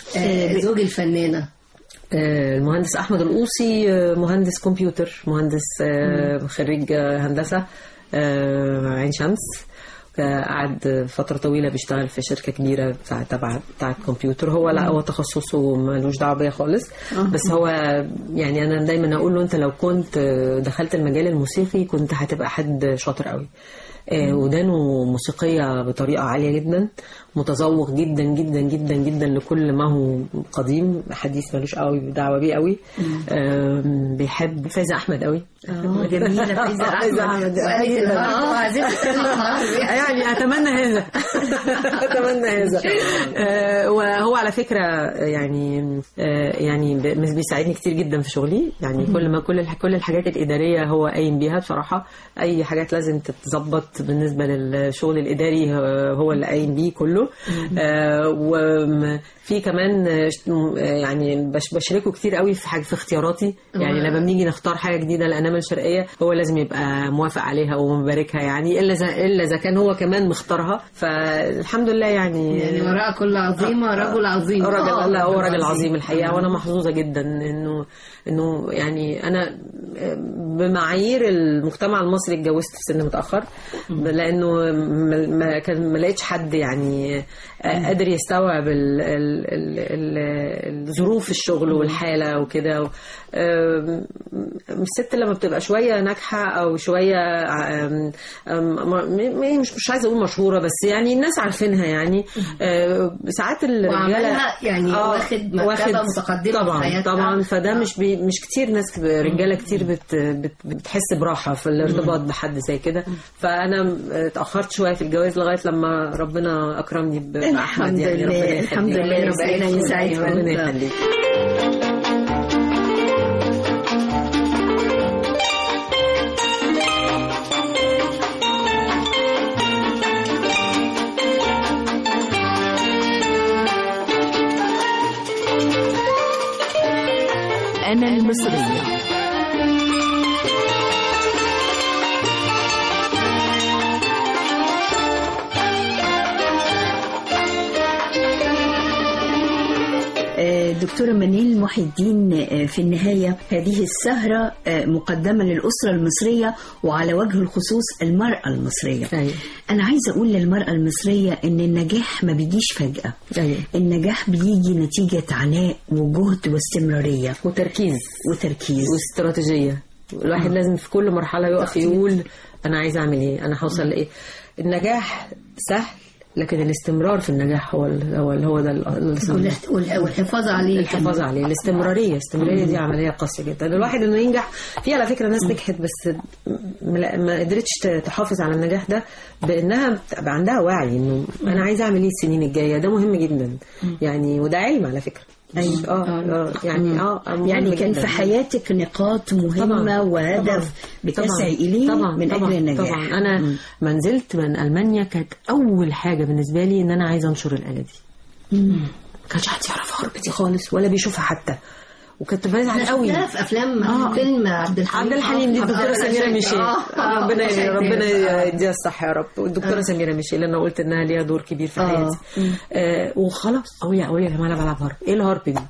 آه، زوج الفنانة آه، المهندس احمد القوسي آه، مهندس كمبيوتر مهندس آه، خريج آه، هندسه آه، عين شمس قعد فترة طويلة بيشتغل في شركة كبيرة بتاع تبع بتاع الكمبيوتر هو لا هو تخصصه ملوش دعوة بيا خالص بس هو يعني أنا دايما أقول له أنت لو كنت دخلت المجال الموسيقي كنت هتبقى حد شاطر قوي آه، ودانه موسيقية بطريقة عالية جدا متذوق جدا جدا جدا جدا لكل ما هو قديم حديث ملوش قوي دعوة بيه قوي آم، بيحب فايزة أحمد قوي جميلة فايزة فايزة أحمد أحمد يعني اتمنى هذا اتمنى هذا آه، وهو على فكره يعني آه، يعني ب- مش بيساعدني كتير جدا في شغلي يعني كل ما كل الح- كل الحاجات الاداريه هو قايم بيها بصراحه اي حاجات لازم تتظبط بالنسبه للشغل الاداري آه، هو اللي قايم بيه كله آه، وفي كمان آه، ش- م- آه، يعني بش- بشركه كتير قوي في حاجه في اختياراتي يعني لما بنيجي نختار حاجه جديده للانامل الشرقيه هو لازم يبقى موافق عليها ومباركها يعني الا اذا الا اذا كان هو كمان مختارها فالحمد لله يعني يعني وراء كل عظيمة رجل عظيم راجل لا هو راجل عظيم الحقيقه وانا محظوظه جدا انه انه يعني انا بمعايير المجتمع المصري اتجوزت في سن متاخر لانه ما- ما كان ما لقيتش حد يعني قادر يستوعب ال- ال- ال- ال- الظروف الشغل والحاله وكده أم، الست لما بتبقى شويه ناجحه او شويه أم، أم، م- مش مش عايزه اقول مشهوره بس يعني الناس عارفينها يعني أه، ساعات الرجاله وعملها يعني آه، واخد مرتبة متقدمة طبعا في حياتها. طبعا فده مش بي مش كتير ناس رجاله كتير بت بت بتحس براحه في الارتباط بحد زي كده فانا اتاخرت شويه في الجواز لغايه لما ربنا اكرمني ب- باحمد الحمد يعني ربنا لله يخليك. الحمد لله ربنا يسعدكم ربنا يخليك أنا المصرية آه، دكتورة منال محي الدين آه، في النهاية هذه السهرة آه، مقدمة للأسرة المصرية وعلى وجه الخصوص المرأة المصرية أيوة. أنا عايزة أقول للمرأة المصرية إن النجاح ما بيجيش فجأة أيوة. النجاح بيجي نتيجة عناء وجهد واستمرارية وتركيز وتركيز واستراتيجيه الواحد لازم في كل مرحله يقف يقول انا عايز اعمل ايه انا هوصل لايه النجاح سهل لكن الاستمرار في النجاح هو ال- هو ال- هو ده ال- الصعب. والاحت- وال- والحفاظ عليه الحفاظ عليه الاستمراريه الاستمراريه دي عمليه قاسيه جدا الواحد انه ينجح في على فكره ناس نجحت بس ما ما قدرتش ت- تحافظ على النجاح ده بانها بتبقى عندها وعي انه انا عايزه اعمل ايه السنين الجايه ده مهم جدا يعني وده علم على فكره أيوة. اه آه، يعني اه مهم يعني كان جداً. في حياتك نقاط مهمة طبعاً، وهدف طبعاً، بتسعي طبعاً، إليه طبعا من طبعا أجل النجاح طبعا انا مم. ما نزلت من المانيا كانت اول حاجه بالنسبه لي ان انا عايزه انشر الاله دي ما كانش حد يعرف هارب دي خالص ولا بيشوفها حتى وكنت بزعل قوي شفناها في افلام آه. فيلم عبد الحليم عبد الحليم دي الدكتوره حافظ. سميره ميشيل آه. ربنا آه. ربنا يديها الصحه يا رب والدكتوره سميره ميشيل انا قلت انها ليها دور كبير في آه. حياتي آه وخلاص اقول يا اقول يا جماعه انا بلعب هارب ايه الهارب دي؟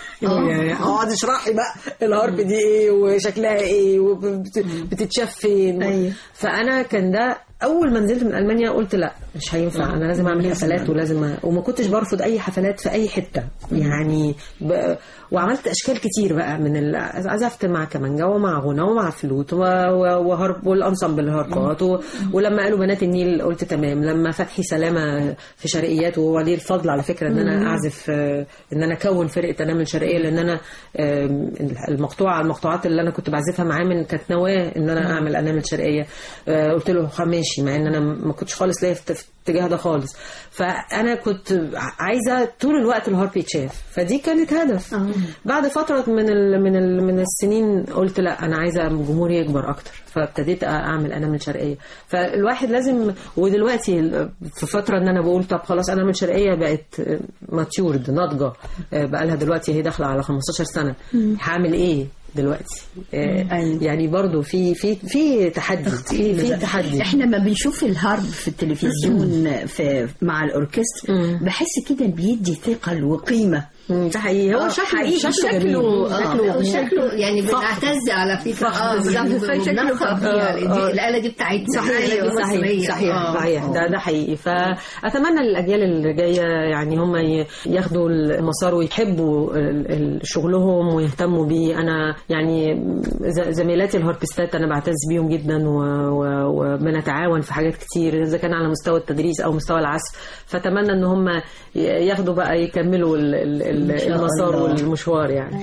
يعني اقعد اشرحي بقى الهارب دي ايه وشكلها ايه وبتتشاف فين أيوة. فانا كان ده اول ما نزلت من المانيا قلت لا مش هينفع انا لازم اعمل حفلات ولازم أ... وما كنتش برفض اي حفلات في اي حته يعني ب... وعملت اشكال كتير بقى من ال... عزفت مع كمانجا ومع غنى ومع فلوت و... و... وهرب والانسامبل الهاربات و... ولما قالوا بنات النيل قلت تمام لما فتحي سلامه في شرقيات وهو ليه الفضل على فكره ان انا اعزف آه، ان انا اكون فرقه تنامل شرقيه لان انا آم، المقطوعه المقطوعات اللي انا كنت بعزفها معاه من كانت نواه ان انا اعمل انامل شرقيه آه، قلت له "خ- ماشي مع ان انا ما كنتش خالص ليا في في الاتجاه ده خالص فانا كنت عايزه طول الوقت الهارب يتشاف فدي كانت هدف بعد فتره من ال من ال من السنين قلت لا انا عايزه جمهوري يكبر اكتر فابتديت اعمل انامل شرقيه فالواحد لازم ودلوقتي ال- في فتره ان انا بقول طب خلاص انامل شرقيه بقت ماتيورد ناضجه بقى لها دلوقتي هي داخله على 15 سنه هعمل ايه دلوقتي آه، أيوة. يعني برضو في في في تحدي في في تحدي احنا ما بنشوف الهارب في التلفزيون في مع الاوركسترا مم. بحس كده بيدي ثقل وقيمه مم، ده حقيقي هو آه، شكله حقيقي، شكله شكله جميل آه، شكله شكله يعني بنعتز على فكره فخر. اه بالظبط شكله بنفخر فخر. بيها آه، دي آه. الاله دي بتاعتنا صحيح الآلة دي صحيح مصرية. صحيح آه. صحيح ده ده حقيقي فاتمنى الاجيال اللي جايه يعني هم ي- ياخدوا المسار ويحبوا ال- ال- شغلهم ويهتموا بيه انا يعني ز- زميلاتي الهاربستات انا بعتز بيهم جدا و- و- وبنتعاون في حاجات كتير اذا كان على مستوى التدريس او مستوى العزف فاتمنى ان هم ي- ياخدوا بقى يكملوا ال- ال- ال- إن شاء المسار الله. والمشوار يعني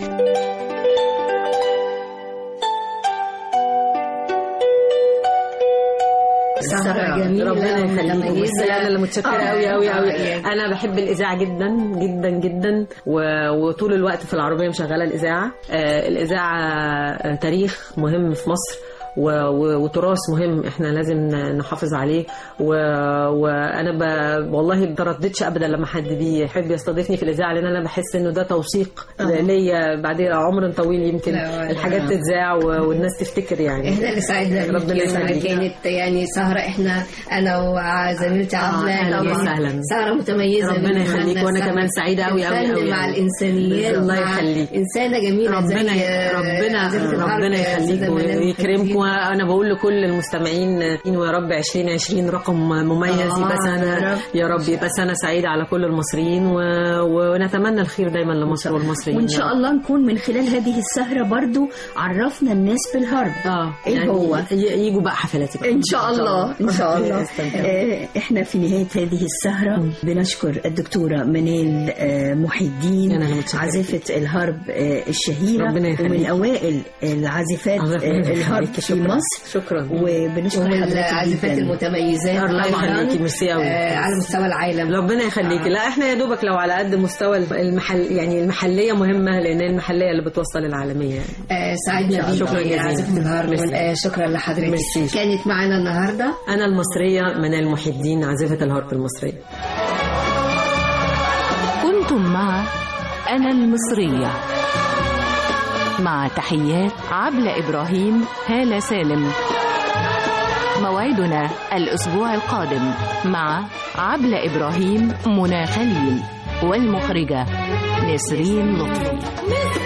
سهرة جميلة ربنا يخليكم متميزة. بس انا اللي متشكره آه، قوي قوي قوي آه، يعني. انا بحب الاذاعه جدا جدا جدا و- وطول الوقت في العربيه مشغله الاذاعه آه، الاذاعه آه، تاريخ مهم في مصر و- و- وتراث مهم احنا لازم ن- نحافظ عليه و- وانا ب... والله ما ترددش ابدا لما حد بيحب يستضيفني في الاذاعه لان انا بحس انه ده توثيق ليا بعدين عمر طويل يمكن لا، الحاجات لا. تتذاع و- والناس تفتكر يعني احنا اللي سعدنا ربنا بيكي يسعدك. كانت يعني سهرة احنا انا وزميلتي عبلة أهلا يعني وسهلا. سهرة متميزة ربنا من يخليك، فنانة وأنا سهرة. كمان سعيدة أوي أوي الفن أوي مع أوي. الإنسانيات الله مع يخليك. إنسانة جميلة ربنا زي ربنا عزيزة العرب ربنا يا يخليك أستاذة منال ويكرمك محي وانا بقول لكل المستمعين ويا رب 2020 رقم مميز آه، يبقى يا سنه رب. يا رب يبقى سنه سعيده على كل المصريين و... ونتمنى الخير دايما لمصر والمصريين وان شاء الله نكون من خلال هذه السهره برضو عرفنا الناس بالهرب اه إيه يعني هو؟ ي- يجوا بقى حفلاتي بقى ان شاء الله ان شاء الله يستمتعوا. آه، احنا في نهايه هذه السهره بنشكر الدكتوره منال آه، محي الدين أنا اللي متشكرة. عازفه الهرب آه، الشهيره ربنا يخليك. ومن اوائل العازفات ربنا آه، الهرب يخليكي. في شكراً. مصر شكرا وبنشكر ومن حضرتك العازفات جداً. المتميزات الله طبعاً، يخليكي، ميرسي أوي. آه، على مستوى العالم ربنا يخليكي لا احنا يا دوبك لو على قد مستوى المحل يعني المحليه مهمه لان هي المحليه اللي بتوصل العالميه يعني. آه، سعدنا بيكي شكراً يا جزيلاً. عازفة الهرب ميرسي. آه، شكرا لحضرتك ميرسي. كانت معنا النهارده انا المصريه منال محي الدين عازفه الهارب المصريه كنتم مع أنا المصرية مع تحيات عبلة إبراهيم هالة سالم موعدنا الأسبوع القادم مع عبلة إبراهيم منى خليل والمخرجة نسرين لطفي